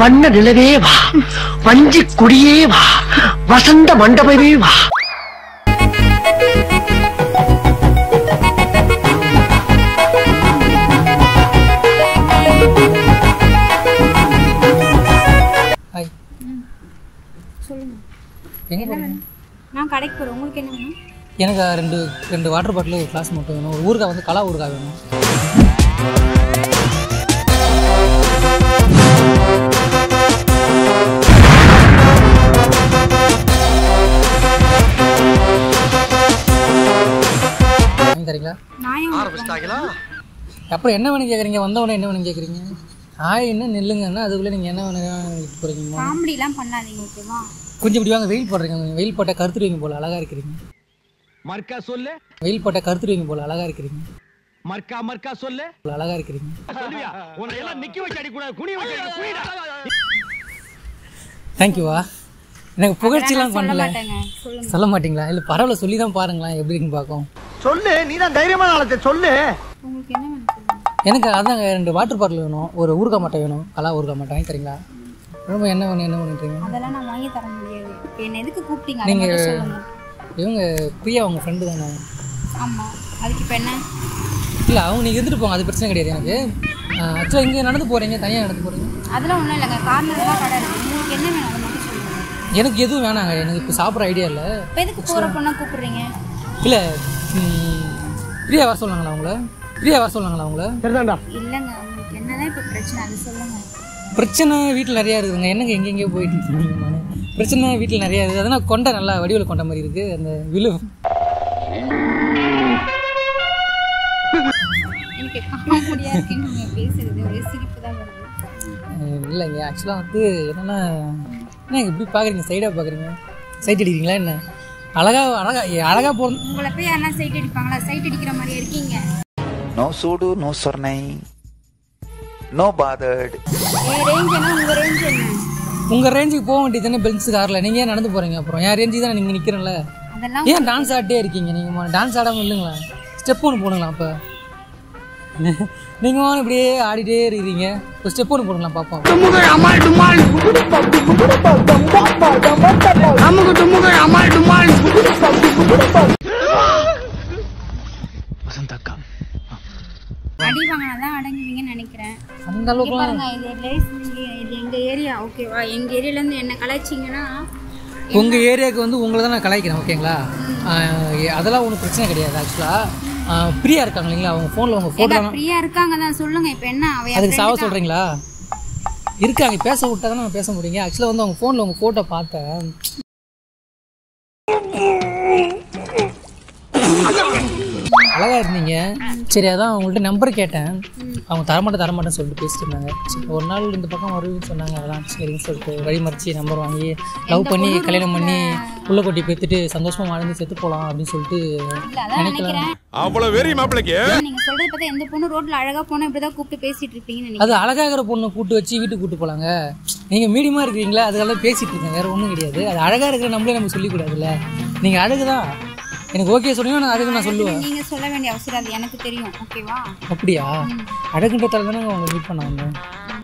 வண்ண நிலவே வா வஞ்சி கொடியே வா வசந்த மண்டபமே வா ஹாய் சொல்லுங்க எங்கே போகிறீங்க நான் கடைக்கு போகிறேன் உங்களுக்கு என்ன வேணும் எனக்கு ரெண்டு ரெண்டு வாட்டர் பாட்டில் ஒரு கிளாஸ் மட்டும் வேணும் ஒரு ஊறுகாய் வந்து கலா ஊறுகாய் வேணும் வாங்கி தரீங்களா நான் ஏன் உங்களுக்கு அப்புறம் என்ன வேணும் கேட்குறீங்க வந்தவொடனே என்ன வேணும் கேட்குறீங்க ஆய் என்ன நில்லுங்கன்னா அதுக்குள்ளே நீங்கள் என்ன வேணும் போகிறீங்க காமெடிலாம் பண்ணாதீங்க ஓகேவா கொஞ்சம் இப்படி வாங்க வெயில் போடுறீங்க வெயில் போட்டால் கருத்துருவீங்க போல் அழகாக இருக்கிறீங்க மர்க்கா சொல்லு வெயில் போட்டால் கருத்துருவீங்க போல் அழகாக இருக்கிறீங்க மர்க்கா மர்க்கா சொல்லு போல் அழகாக இருக்கிறீங்க சொல்லுவியா உன்னை எல்லாம் நிக்க வச்சு அடி கூடாது குனி வச்சு அடி குனிடா தேங்க்யூவா எனக்கு புகழ்ச்சிலாம் சொல்ல பண்ணல மாட்டேங்க சொல்லுங்க சொல்ல மாட்டீங்களா இல்லை பரவாயில்ல சொல்லி தான் பாருங்களேன் எப்படி இருக்குன்னு பார்க்கும் சொல்லு நீ தான் தைரியமான ஆளத்தை சொல்லு உங்களுக்கு என்ன வேணும் சொல்லுங்க எனக்கு அதாங்க ரெண்டு வாட்டர் பாட்டில் வேணும் ஒரு ஊறுகாய் மட்டை வேணும் கலா ஊறுகாய் மட்டை வாங்கி தரீங்களா ரொம்ப என்ன வேணும் என்ன வேணுன்றீங்க அதெல்லாம் நான் வாங்கி தர முடியாது இப்போ என்ன எதுக்கு கூப்பிட்டீங்க அதை மட்டும் சொல்லுங்க இவங்க பிரியா அவங்க ஃப்ரெண்டு தானே ஆமா அதுக்கு இப்போ என்ன இல்லை அவங்க நீங்கள் இருந்துட்டு போங்க அது பிரச்சனை கிடையாது எனக்கு ஆக்சுவலாக இங்கே நடந்து போகிறீங்க தனியாக நடந்து போகிறீங்க அதெல்லாம் ஒன்றும் இல்லைங்க கார்னர்லாம் கடை இருக்கு உங்களுக்கு என்ன வேணும் அதை மட்டும் சொல்லுங்க எனக்கு எதுவும் வேணாங்க எனக்கு இப்போ சாப்பிட்ற ஐடியா இல்லை இப்போ எதுக்கு போகிற பொண்ணா கூப்பிடுறீங்க இல்லை பிரியா வர சொன்னாங்களா அவங்கள பிரியா வர சொன்னாங்களா அவங்கள சரிதான்டா இல்லைங்க உங்களுக்கு என்னதான் இப்போ பிரச்சனை அது சொல்லுங்க பிரச்சனை வீட்டில் நிறையா இருக்குதுங்க என்னங்க எங்கெங்கேயோ போயிட்டு இருக்கீங்க நானு? பிரச்சனை வீட்டில் நிறையா இருக்குது அதனால் கொண்டை நல்லா வடிவில் கொண்ட மாதிரி இருக்குது அந்த விழு எனக்கு காமெடியா இருக்குன்னு நீங்க பேசுறது ஒரே சிரிப்பு தான் வருது அஹ் இல்லைங்க ஆக்சுவலாக வந்து என்னென்னா என்ன இப்படி பார்க்குறீங்க சைடாக பார்க்குறீங்க சைட் அடிக்கிறீங்களா என்ன அழகா அழகா அழகாக போகிற உங்களை போய் யாருன்னா சைட் அடிப்பாங்களா சைட் அடிக்கிற மாதிரியே இருக்கீங்க No sudu, no sornai. No bothered. என் ரேஞ்ச் என்ன உங்க ரேஞ்ச் என்ன உங்கள் ரேஞ்சுக்கு போக வேண்டியது தானே பெல்ஸ் காரில் நீங்கள் ஏன் நடந்து போகிறீங்க அப்புறம் என் ரேஞ்சுக்கு தான் நீங்கள் நிற்கிறேன்ல அதெல்லாம் ஏன் டான்ஸ் ஆடிட்டே இருக்கீங்க நீங்கள் டான்ஸ் ஆடாமல் இல்லைங்களா ஸ்டெப் ஒன்று போடுங்களா அப்போ நீங்கள் இப்படியே ஆடிட்டே இருக்கிறீங்க ஒரு ஸ்டெப் ஒன்று போடுங்களா பார்ப்போம் டுமுகள் அமால் டுமால் அமுகு டுமுகள் அமால் டுமால் அடி வாங்கினாதான் அடங்குவீங்கன்னு நினைக்கிறேன் அந்த இங்க அளவுக்குலாம் பாருங்க இது லேஸ் இது எங்க ஏரியா ஓகேவா எங்க ஏரியால இருந்து என்ன கலாய்ச்சிங்கன்னா உங்கள் ஏரியாவுக்கு வந்து உங்களை தான் நான் கலாய்க்கிறேன் ஓகேங்களா ஆஹ் அதெல்லாம் ஒன்றும் பிரச்சனை கிடையாது ஆக்சுவலாக பிரியா இருக்காங்க இல்லைங்களா அவங்க ஃபோனில் உங்கள் ஏங்க ஃபோட்டோ பிரியா இருக்காங்க தான் சொல்லுங்க இப்போ என்ன அவ என் அதுக்கு friend சாவ தான். சொல்கிறீங்களா இருக்காங்க பேச விட்டா தான் நான் பேச முடியுங்க ஆக்சுவலாக வந்து அவங்க ஃபோனில் உங்கள் ஃபோட்டோ பார்த்தேன் அழகா இருந்தீங்க சரி அதான் அவங்கள்ட்ட நம்பர் கேட்டேன் அவங்க தரமாட்டேன் தரமாட்டேன்னு சொல்லிட்டு பேசிட்டு இருந்தாங்க சரி ஒரு நாள் இந்த பக்கம் வருவேன்னு சொன்னாங்க அதெல்லாம் சரின்னு சொல்லிட்டு வழிமறிச்சு நம்பர் வாங்கி லவ் பண்ணி கல்யாணம் பண்ணி புள்ள கொட்டி பெற்றுட்டு சந்தோஷமா வாழ்ந்து செத்து போகலாம் அப்படின்னு சொல்லிட்டு இல்ல அதான் நினைக்கிறேன் அவ்வளவு வெறி மாப்பிளைக்கு நீங்க சொல்றது பார்த்தா எந்த பொண்ணு ரோட்ல அழகா போனா இப்படிதான் கூப்பிட்டு பேசிட்டு இருப்பீங்கன்னு நினைக்கிறேன் அது அழகாகிற பொண்ணை கூட்டு வச்சு வீட்டுக்கு கூட்டு போலாங்க நீங்க மீடியமா இருக்கிறீங்களா அதுக்கெல்லாம் பேசிட்டு இருக்கேன் வேற ஒன்றும் கிடையாது அது அழகா இருக்கிற நம்மளே நம்ம சொல்லிக்கூடாதுல்ல நீங்க அழகுதான் எனக்கு ஓகே சொன்னீங்கன்னா நான் அழகு நான் சொல்லுவேன் நீங்க சொல்ல வேண்டிய அவசியம் அது எனக்கு தெரியும் ஓகேவா அப்படியா அழகுன்றதால தானே உங்களை மீட் பண்ண வந்தேன்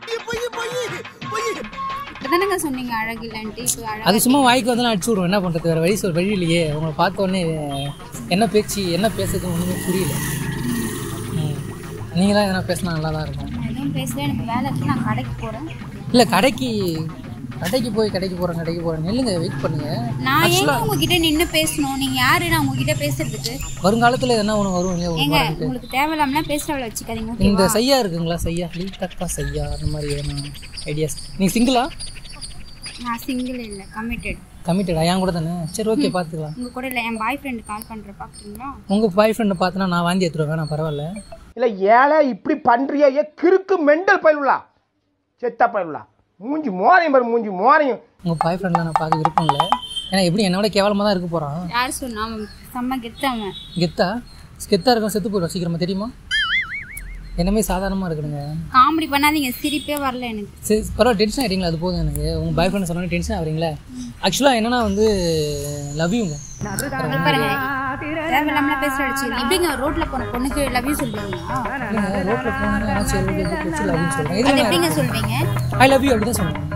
இப்பதானங்க சொன்னீங்க அழகு இல்லன்ட்டு இப்போ அழகு அது சும்மா வாய்க்கு வந்து நான் அடிச்சு விடுவேன் என்ன பண்றது வேற வழி சொல் வழி இல்லையே உங்களை பார்த்த உடனே என்ன பேச்சு என்ன பேசுறது ஒண்ணுமே புரியல ம். நீங்களாம் எதனா பேசினா நல்லா தான் இருக்கும் நான் எதுவும் பேசல எனக்கு வேலை இருக்கு நான் கடைக்கு போறேன் இல்லை கடைக்கு கடைக்கு போய் கடைக்கு போகிறேன் கடைக்கு போகிறேன் நில்லுங்க வெயிட் பண்ணுங்க நான் ஏங்க உங்ககிட்ட நின்னு பேசணும் நீங்க யாரு நான் உங்ககிட்ட பேசுறதுக்கு வருங்காலத்தில் எதனா ஒன்று வரும் இல்லையா ஒரு ஏங்க வாரத்துக்கு. உங்களுக்கு தேவையில்லாமலாம் பேசுறவள வச்சுக்காதீங்க இந்த ஓகேவா செய்யா இருக்குங்களா செய்யா லீ தக்கா செய்யா அந்த மாதிரி எதனா ஐடியாஸ் நீங்கள் சிங்கிளா நான் சிங்கிள் இல்ல கமிட்டட் கமிட்டடா என் கூட தானே சரி ஓகே பார்த்துக்கலாம் உங்க கூட இல்ல என் பாய் ஃப்ரெண்ட் கால் பண்ற பாக்குறீங்களா உங்கள் பாய் ஃப்ரெண்டை பார்த்தனா நான் வாந்தி எடுத்துருவேன் நான் பரவாயில்ல இல்ல ஏழை இப்படி பண்றியா ஏ கிறுக்கு மெண்டல் பயிலுலா செத்த பயிலுலா மூஞ்சி மோரையும் பாரு மூஞ்சி மோரையும் உங்கள் பாய் ஃப்ரெண்டில் நான் பார்க்க விருப்பம் இல்லை ஏன்னா எப்படி என்னோட கேவலமாக தான் இருக்க போகிறான் யார் சொன்னா அவன் செம்ம கெத்து அவன் கெத்தா கெத்தா இருக்கும் செத்து போயிடும் சீக்கிரமா தெரியுமா என்னமே சாதாரணமாக இருக்குதுங்க காமெடி பண்ணாதீங்க சிரிப்பே வரல எனக்கு சரி பரவாயில்ல டென்ஷன் ஆகிட்டீங்களா அது போதும் எனக்கு உங்கள் பாய் ஃப்ரெண்ட் சொன்னோன்னே டென்ஷன் ஆகிறீங்களா ஆக்சுவலாக என்னன்னா வந்து லவ் யூங்க இங்க பாருங்க தேவையில்லாம பேசுற அடிச்சு எப்படிங்க ரோட்ல போன பொண்ணுக்கு லவ் யூ சொல்லுவீங்களா இல்லைங்க ரோட்டில் போனீங்கன்னா சரி ஓகே வச்சு லவ்னு சொல்கிறேன் அது இது எப்படிங்க சொல்வீங்க ஐ லவ் யூ அப்படி தான் சொல்லுவேன்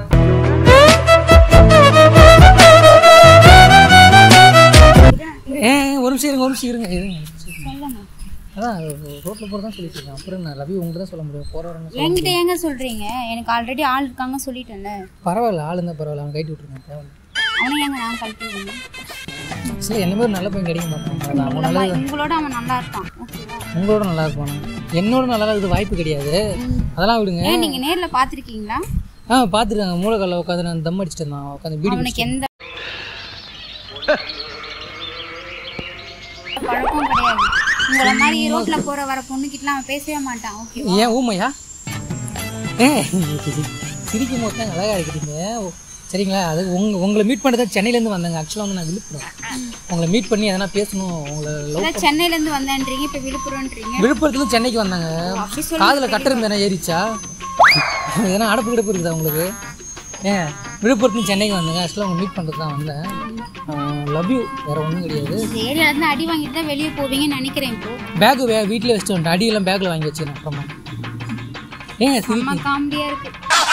ஏன் ஒரு நிமிஷம் இருங்க ஒரு நிமிஷம் இருங்க இருங்க ஒரு நிமிஷம் இருங்க. சொல்லுங்க அதான் ரோட்டில் போகிறதா சொல்லிட்டு இருக்கேன் அப்புறம் நான் லவ் யூ உங்கள்கிட்ட தான் சொல்ல முடியும் போகிறவங்க என்கிட்ட ஏங்க சொல்றீங்க எனக்கு ஆல்ரெடி ஆள் இருக்காங்க சொல்லிட்டேன்ல பரவாயில்ல ஆள் இருந்தால் பரவாயில்ல அவன் கைட்டு விட்ருக்கேன் தேவையில்ல அவனை ஏங்க நான் கழட்டி விடணும் சரி என்ன மாதிரி நல்ல பையன் கிடைக்க மாட்டாங்க அதான் அவன் உங்களோட நல்லது உங்களோட அவன் நல்லா இருப்பான் ஓகேவா உங்களோட நல்லா இருப்பானு என்னோட நல்லா இது வாய்ப்பு கிடையாது அதெல்லாம் விடுங்க ஏன் நீங்க நேர்ல பாத்திருக்கீங்களா ஆ பார்த்துருக்காங்க மூலக்கல்ல உட்காந்து நான் தம் அடிச்சிட்டு இருந்தான் உட்காந்து பீடி அவனுக்கு எந்த பழக்கம் கிடையாது உங்கள மாதிரி ரோட்ல போற வர பொண்ணுகிட்டலாம் அவன் பேசவே மாட்டான் ஓகேவா ஏன் ஊமையா ஏ சிரிக்கும் போது தான் அழகாக இருக்கிறீங்க ஓ, சரிங்களா அது உங்க உங்களை மீட் பண்ணுறது சென்னையிலேருந்து வந்தாங்க ஆக்சுவலாக வந்து நான் விழுப்புரம் உங்களை மீட் பண்ணி எதனா பேசணும் உங்களை லவ் இல்ல சென்னையில இருந்து வந்தேன்றீங்க இப்ப விழுப்புரம்ன்றீங்க விழுப்புரத்துலேருந்து சென்னைக்கு வந்தாங்க அப்படி சொல்லி காதில் கட்டுறது ஏறிச்சா எதனா அடப்பு கிடப்பு இருக்குதா உங்களுக்கு ஏன் விழுப்புரத்துலேருந்து சென்னைக்கு வந்தாங்க ஆக்சுவலாக உங்களை மீட் பண்ணுறது தான் வந்தேன் லவ் யூ வேறு ஒன்றும் கிடையாது இந்த ஏரியால இருந்து அடி வாங்கிட்டு தான் வெளியே போவீங்கன்னு நினைக்கிறேன் இப்போ பேக்கு வே வீட்டில் வச்சுட்டு வந்துட்டேன் அடியெல்லாம் பேக்கில் வாங்கி வச்சுக்கிறேன் அப்புறமா ஏங்க சிரிப்பு அம்மா காமெடியா இருக்கு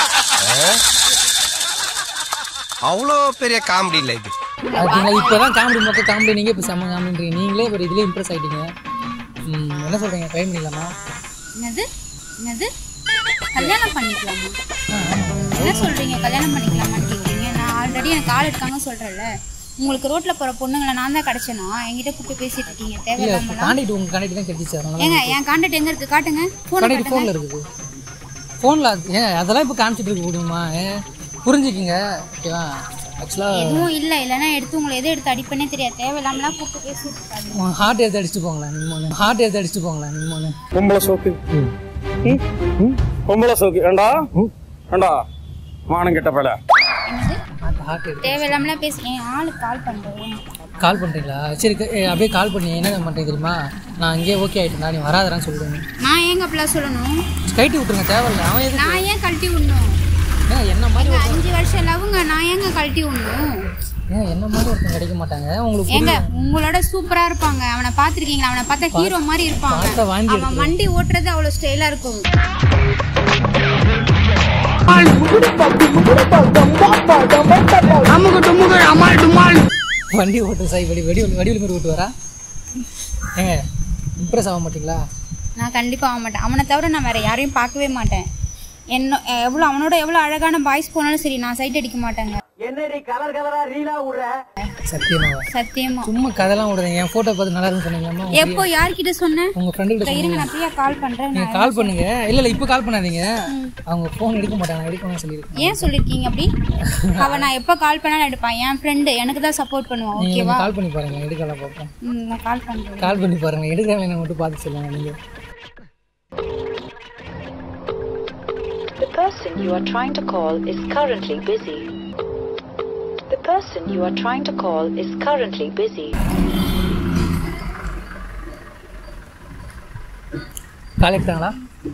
அவ்வளோ பெரிய காமெடி இல்லை இது பார்த்தீங்களா இப்போ தான் காமெடி மொக்க காமெடி நீங்கள் இப்போ செம்ம காமெடின்றீங்க நீங்களே இப்போ இதுலேயே இம்ப்ரெஸ் ஆகிட்டீங்க ம், என்ன சொல்கிறீங்க ட்ரை பண்ணிக்கலாமா என்னது என்னது கல்யாணம் பண்ணிக்கலாமா என்ன சொல்றீங்க கல்யாணம் பண்ணிக்கலாமான்னு கேக்குறீங்க நான் ஆல்ரெடி எனக்கு ஆள் இருக்காங்க சொல்றேன்ல உங்களுக்கு ரோட்ல போற பொண்ணுங்களை நான் தான் கிடைச்சேனா என்கிட்ட கூப்பிட்டு பேசிட்டு இருக்கீங்க இல்லை தேவையில்லாம காண்டாக்ட் உங்கள் காண்டாக்ட் தான் கிடைச்சிச்சு அதனால ஏங்க என் கான்டாக்ட் எங்க இருக்கு காட்டுங்க போன் காண்டாக்ட் ஃபோனில் இருக்குது ஃபோனில் ஏன் அதெல்லாம் இப்போ காமிச்சிட்டு இருக்க முடியுமா ஏன் புரிஞ்சுக்கிங்க ஓகேவா ஆக்சுவலாக எதுவும் இல்ல இல்லைன்னா எடுத்து உங்களை எதை எடுத்து அடிப்பனே தெரியாது தேவையில்லாமலாம் கூப்பிட்டு பேசிட்டு இருக்காது உன் ஹார்ட் எடுத்து அடிச்சுட்டு போங்களேன் நீ மோனு ஹார்ட் எடுத்து அடிச்சுட்டு போங்களேன் நீ மோனு பொம்பளை சோக்கு பொம்பளை சோக்கு ஏண்டா ஏண்டா மானம் கெட்ட பல என்னது ஹார்ட் எடுத்து தேவையில்லாமலாம் பேசி என் ஆளுக்கு கால் பண்றேன் கால் பண்ணுறீங்களா சரி க- ஏ, அப்படியே கால் பண்ணி என்ன பண்ணுறீங்க தெரியுமா நான் அங்கேயே ஓகே ஆகிட்டேன் நீ வராதரான்னு சொல்லுவேன் நான் ஏங்க அப்படிலாம் சொல்லணும் கைட்டு விட்டுருங்க தேவையில்ல அவன் எதுக்கு நான் ஏன் கழட்டி விடணும் ஏன் என்ன மாதிரி ஏங்க, அஞ்சு வருஷம் லவ்ங்க நான் ஏங்க கழட்டி விடணும் ஏன் என்ன மாதிரி ஒருத்தன் கிடைக்க மாட்டாங்க உங்களுக்கு ஏங்க உங்களோட சூப்பரா இருப்பாங்க அவனை பாத்திருக்கீங்களா அவனை பார்த்தா ஹீரோ மாதிரி இருப்பாங்க பார்த்தா வாந்தி அவன் வண்டி ஓட்டுறது அவ்வளவு ஸ்டைலா இருக்கும் வண்டி ஓட்டு சாய் வெடி வெடி வடிவில் மாதிரி ஓட்டு வரா ஏங்க இம்ப்ரெஸ் ஆக மாட்டீங்களா நான் கண்டிப்பா ஆக மாட்டேன் அவனை தவிர நான் வேற யாரையும் பார்க்கவே மாட்டேன் என்ன எவ்வளோ அவனோட எவ்வளோ அழகான பாய்ஸ் போனாலும் சரி நான் சைட் அடிக்க மாட்டேங்க சத்தியமாவா சத்தியமா சும்மா கதெல்லாம் விடுறேன் என் ஃபோட்டோ பார்த்து நல்லா இருக்குன்னு சொன்னீங்களாமா எப்போ யார்கிட்ட சொன்னேன் உங்கள் ஃப்ரெண்டு கிட்ட இருங்க நான் பிரியா கால் பண்றேன் நீங்கள் கால் பண்ணுங்க இல்லை இல்லை இப்போ கால் பண்ணாதீங்க அவங்க ஃபோன் எடுக்க மாட்டாங்க எடுக்கணும்னு சொல்லியிருக்கேன் ஏன் சொல்லிருக்கீங்க அப்படி அவன் நான் எப்போ கால் பண்ணாலும் எடுப்பான் என் ஃப்ரெண்டு எனக்கு தான் சப்போர்ட் பண்ணுவான் நீங்கள் ஓகேவா கால் பண்ணி பாருங்க எடுக்கலாம் பார்ப்போம் ம், நான் கால் பண்றேன் கால் பண்ணி பாருங்க எடுக்கிறவங்க மட்டும் பார்த்து சொல்லுங்க நீங்கள் The person you are trying to call is currently busy. The person you are trying to call is currently busy. கால் எடுத்தாங்களா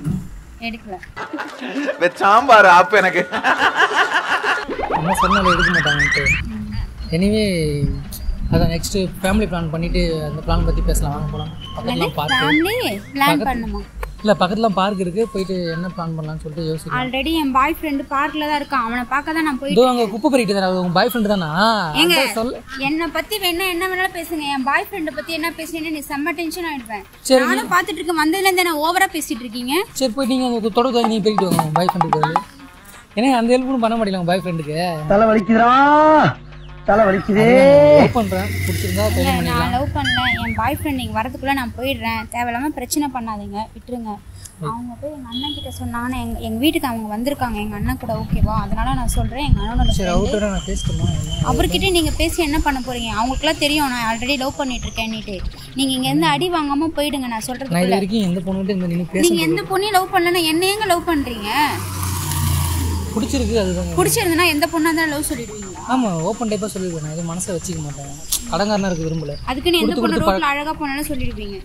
எடுக்கல சாம்பார் ஆப் எனக்கு அம்மா சொன்னாலும் எடுக்க மாட்டாங்கன்ட்டு எனிவே அதான் நெக்ஸ்ட்டு ஃபேமிலி பிளான் பண்ணிவிட்டு அந்த பிளான் பற்றி பேசலாம் வாங்க போகலாம் பக்கத்துலாம் பார்க்கு ஃபேமிலி பிளான் பண்ணுமா இல்லை பக்கத்துலாம் பார்க் இருக்குது போயிட்டு என்ன பிளான் பண்ணலாம்னு சொல்லிட்டு யோசிக்கலாம் ஆல்ரெடி என் பாய் ஃப்ரெண்டு பார்க்ல தான் இருக்கான் அவனை பார்க்க தான் நான் போயிட்டு இதோ அங்கே குப்பை பறிக்கிட்டு தானே உங்கள் பாய் ஃப்ரெண்டு தானா ஏங்க அதான் சொல்ல என்னை பத்தி வேணா என்ன வேணாலும் பேசுங்க என் பாய் ஃப்ரெண்டை பத்தி என்ன பேசுறீங்க நீ செம்ம டென்ஷன் ஆயிடுவேன் சரி. நானும் பார்த்துட்டு இருக்கேன் வந்ததுல இருந்து என்ன ஓவரா பேசிட்டு இருக்கீங்க சரி போய் நீங்கள் உங்கள் தொடர்ந்து நீங்கள் போயிட்டு வாங்க உங்கள் பாய் ஃப்ரெண்டுக்கு ஏன்னா அந்த ஹெல்ப்பும் பண்ண மாட்டேங்க உங்கள் பாய் ஃப்ரெண்டுக்கு தலை வலிக்குதுடா தலை வலிக்குதே லவ் பண்ணுறேன் பிடிச்சிருந்தா இல்ல, கல்யாணம் நான் பண்ணிக்கலாம் லவ் பண்ணல என் பாய் ஃப்ரெண்ட் நீங்க வரதுக்குள்ள நான் போயிடுறேன் தேவையில்லாம பிரச்சனை பண்ணாதீங்க விட்டுருங்க அவங்க போய் எங்க அண்ணன் கிட்ட சொன்னாங்க எங்க எங்க வீட்டுக்கு அவங்க வந்திருக்காங்க எங்க அண்ணன் கூட ஓகேவா அதனால நான் சொல்றேன் எங்க அண்ணனோட சரி friend. அவுட்டோட நான் பேசிட்டோமா என்ன அவர்கிட்ட நீங்க பேசி என்ன பண்ண போறீங்க அவங்களுக்குலாம் தெரியும் நான் ஆல்ரெடி லவ் பண்ணிட்டு இருக்கேன்னுட்டு நீங்க இங்க இருந்து அடி வாங்காம போயிடுங்க நான் நான் இது சொல்றதுக்குள்ள வரைக்கும் எந்த பொண்ணுகிட்ட இந்த நின்று பேச நீங்க எந்த பொண்ணையும் லவ் பண்ணலன்னா என்ன ஏங்க லவ் பண்றீங்க பிடிச்சிருக்கு அதுதாங்க பிடிச்சிருந்தனா எந்த பொண்ணா இருந்தாலும் லவ் சொல்லிடுவீங்களா ஆமாம் ஓப்பன் டைப்பாக சொல்லிடுவேன் நான் எதுவும் மனசை வச்சுக்க மாட்டேன் கடங்காரனா இருக்க விரும்பல அதுக்கு நீ எந்த கொடுத்து பொண்ணு கொடுத்து ரோட்ல அழகா போனாலும் சொல்லிடுவீங்க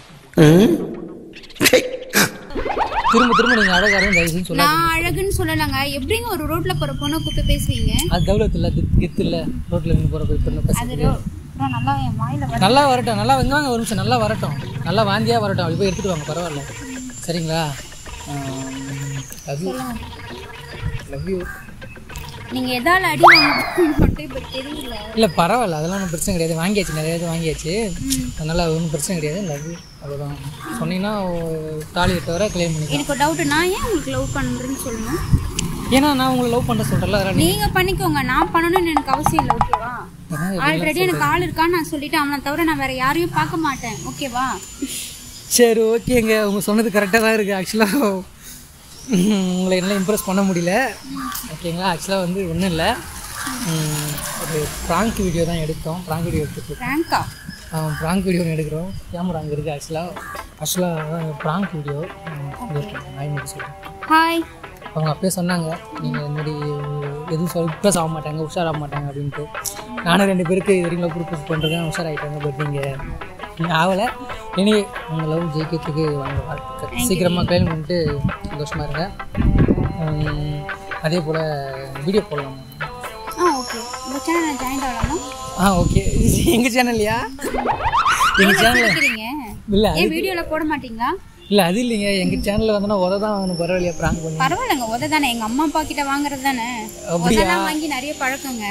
திரும்ப திரும்ப நீங்கள் அழகாரன்னு தயவு செஞ்சு சொல்லாதீங்க நான் அழகுன்னு சொல்லலங்க எப்படிங்க ஒரு ரோட்ல போற பொண்ணை கூப்பிட்டு பேசுவீங்க அது கௌரவத்து இல்லை கெத்து இல்லை ரோட்டில் நின்று போகிற போய் பொண்ணு அது பேசுறது ரோ- அப்புறம் நல்லா என் வாயில வர நல்லா வரட்டும் நல்லா வெங்காங்க ஒரு நிமிஷம் நல்லா வரட்டும் நல்லா வாந்தியாக வரட்டும் அப்படி போய் எடுத்துகிட்டு வாங்க பரவாயில்ல சரிங்களா லவ் யூ லவ் யூ நீங்க எதால அடி வாங்க மட்டும் இப்ப தெரியல இல்லை பரவாயில்ல அதெல்லாம் ஒன்றும் பிரச்சனை கிடையாது வாங்கியாச்சு நிறைய இது வாங்கியாச்சு அதனால் ஒன்றும் பிரச்சனை கிடையாது லவ் யூ அவ்வளோதான் சொன்னீங்கன்னா தாலியை தவிர கிளைம் பண்ணிக்கலாம் எனக்கு ஒரு டவுட் நான் ஏன் உங்களுக்கு லவ் பண்றேன்னு சொல்லணும் ஏன்னா நான் உங்களை லவ் பண்ண சொல்கிறேன்ல அதெல்லாம் நீங்க பண்ணிக்கோங்க நான் பண்ணணும்னு எனக்கு அவசியம் இல்லை ஓகேவா ஆல்ரெடி எனக்கு ஆள் இருக்கான்னு நான் சொல்லிட்டு அவனை தவிர நான் வேற யாரையும் பார்க்க மாட்டேன் ஓகேவா சரி ஓகேங்க உங்க சொன்னது கரெக்டாக தான் இருக்குது ஆக்சுவலாக உங்களை என்னால் இம்ப்ரெஸ் பண்ண முடியல ஓகேங்களா ஆக்சுவலாக வந்து ஒன்றும் இல்லை உம், ஒரு ப்ராங்க் வீடியோ தான் எடுத்தோம் ப்ராங்க் வீடியோ எடுத்துட்டு ரேங்கா ப்ராங்க் வீடியோ ஒன்று எடுக்கிறோம் கேமரா அங்கே இருக்குது ஆக்சுவலாக ஆக்சுவலாக ப்ராங்க் வீடியோ நாய் மாதிரி சொல்கிறேன் ஹாய் அவங்க அப்பயே சொன்னாங்க நீங்கள் இந்த மாதிரி எதுவும் சொல் ப்ளஸ் ஆக மாட்டாங்க உஷாராக மாட்டாங்க அப்படின்ட்டு நானும் ரெண்டு பேருக்கு இது வரைக்கும் ப்ரூப் பண்ணுறேன் உஷாராகிட்டாங்க பட் நீங்கள் நீங்கள் ஆகலை இனி உங்கள் லவ் ஜெயிக்கிறதுக்கு வாங்க வாழ்த்துக்கள் சீக்கிரமாக கல்யாணம் பண்ணிட்டு சந்தோஷமாக இருங்க உம், அதே போல் வீடியோ போடலாம் ஆ ஓகே உங்க சேனல் ஜாயின் ஆகலாமா ஆ ஓகே எங்கள் சேனல்லையா எங்கள் சேனலில் இருக்கிறீங்க இல்லை ஏன் வீடியோல போட மாட்டீங்களா இல்லை அது இல்லைங்க எங்கள் சேனலில் வந்தோன்னா உத தான் வாங்கணும் பரவாயில்லையா ப்ராங்க் பண்ணி பரவாயில்லைங்க உத தானே எங்க அம்மா அப்பா கிட்ட வாங்குறது தானே அப்படியா? உதெல்லாம் வாங்கி நிறைய பழக்கங்க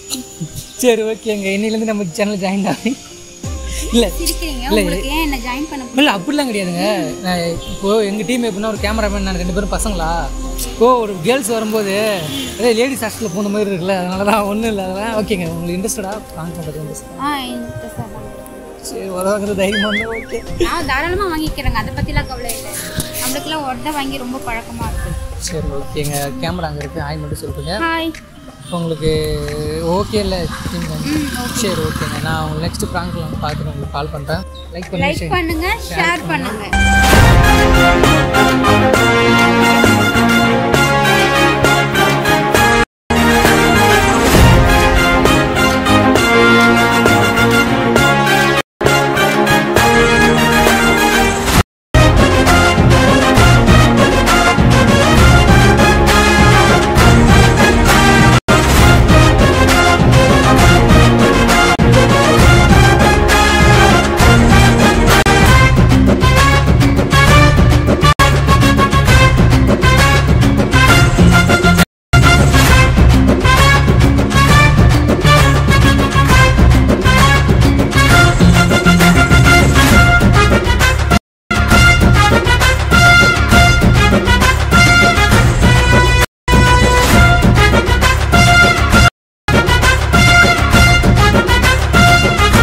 சரி ஓகேங்க இன்னிலேருந்து நம்ம சேனல் ஜாயின் ஆகி இல்லை சிரிக்கிறீங்க உங்களுக்கு ஏன் என்ன ஜாயின் பண்ண இல்லை அப்படிலாம் கிடையாதுங்க நான் இப்போ எங்கள் டீம் எப்படின்னா ஒரு கேமராமேன் நான் ரெண்டு பேரும் பசங்களா இப்போ ஒரு கேர்ள்ஸ் வரும்போது அதே லேடிஸ் ஹாஸ்டலில் போன மாதிரி இருக்குல்ல அதனால தான் ஒன்றும் இல்லை அதெல்லாம் ஓகேங்க உங்களுக்கு இன்ட்ரெஸ்டடாக ப்ராங்க் பண்ணுறது இன்ட்ரெஸ்ட் ஆ interest ஆ தான். சரி உதவுங்கிற தைரியமாக இருந்தால் ஓகே நான் தாராளமா வாங்கிக்கிறேங்க அதை பத்திலாம் கவலை இல்லை நம்மளுக்குலாம் உடனே வாங்கி ரொம்ப பழக்கமா இருக்கு சரி ஓகேங்க கேமரா அங்கே இருக்குது ஆய் மட்டும் சொல்லுங்க ஹாய் உங்களுக்கு ஓகே இல்லை சரி ஓகேங்க நான் உங்களுக்கு நெக்ஸ்ட் ப்ராங்க்ல வந்து பார்த்துட்டு உங்களுக்கு கால் பண்ணுறேன் லைக் பண்ணி லைக் பண்ணுங்க ஷேர் பண்ணுங்க